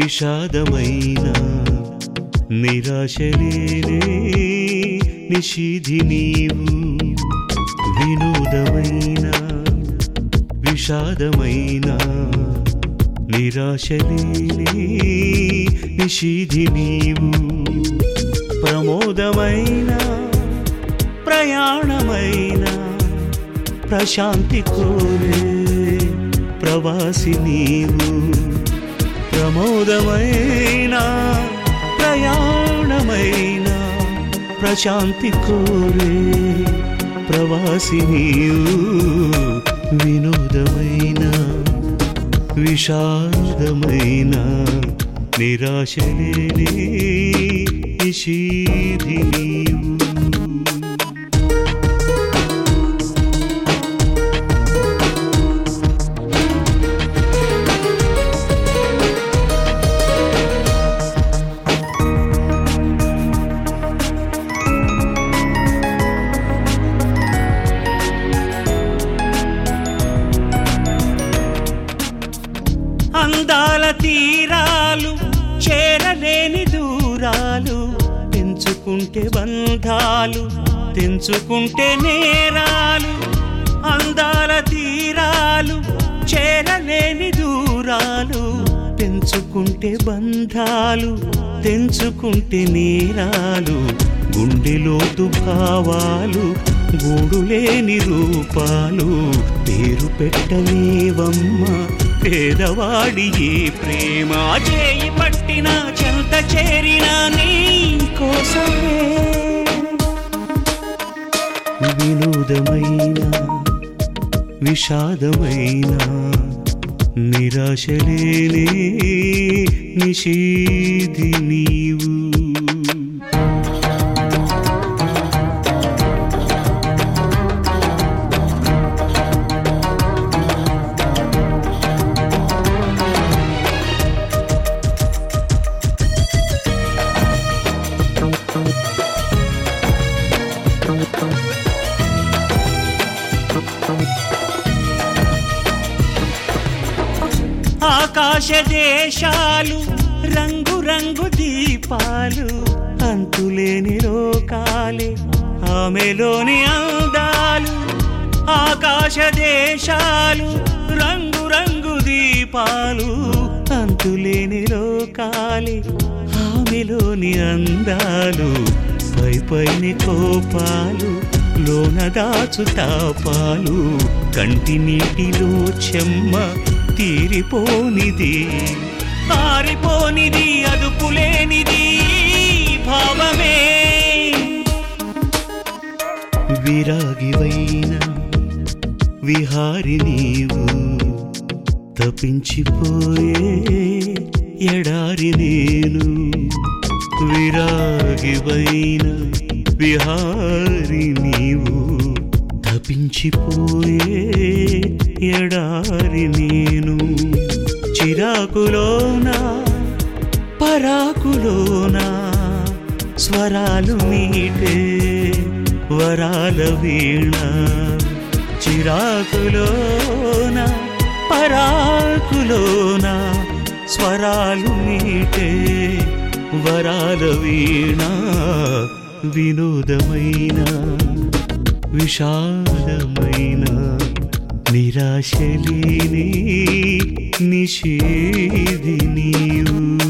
విషాదమైన నిరాశలేనే నిషిధి నీవు వినోదమైన విషాదమైన నిరాశలేనే నిషిధి నీవు ప్రమోదమైన ప్రయాణమైన ప్రశాంతి కోరే ప్రవాసి నీవు ప్రమోదమైన ప్రయాణమైన ప్రశాంతి కోరే ప్రవాసి నీవు వినోదమైన విషాదమైన నిరాశలేని నిషీధి నీవు అందాల తీరాలు చేరలేని దూరాలు పెంచుకుంటే బంధాలు తెంచుకుంటే నేరాలు అందాల తీరాలు చేరలేని దూరాలు పెంచుకుంటే బంధాలు తెంచుకుంటే నేరాలు గుండెలోతు భావాలు గూడులేని రూపాలు పేరు పెట్టలేవమ్మ పేదవాడి ఈ ప్రేమ చేయి పట్టిన చెంత చేరిన నీ కోసమే వినోదమైన విషాదమైన నిరాశలేనే నిషేధి నీవు ఆకాశ దేశాలు రంగు రంగు దీపాలు అంతులేని లోకాలే ఆమెలోని అందాలు ఆకాశ దేశాలు రంగు రంగు దీపాలు అంతులేని లోకాలే ఆమెలోని అందాలు పై పైని కోపాలు లోన దాచు తాపాలు కంటి నీటిలో చెమ్మ తీరిపోనిది ఆరిపోనిది అదుపులేనిది భావమే విరాగివైన విహారి నీవు తపించిపోయే ఎడారి నేను విరాగివైన విహారి నీవు తపించిపోయే ఎడారి నేను చిరాకులోన పరాకులోన స్వరాలు మీటే వరాల వీణ చిరాకులోన పరాకులోన స్వరాలు మీటే వరాల వీణ వినోదమైన విషాదమైన నిరాశలేని నిషేధి నీవు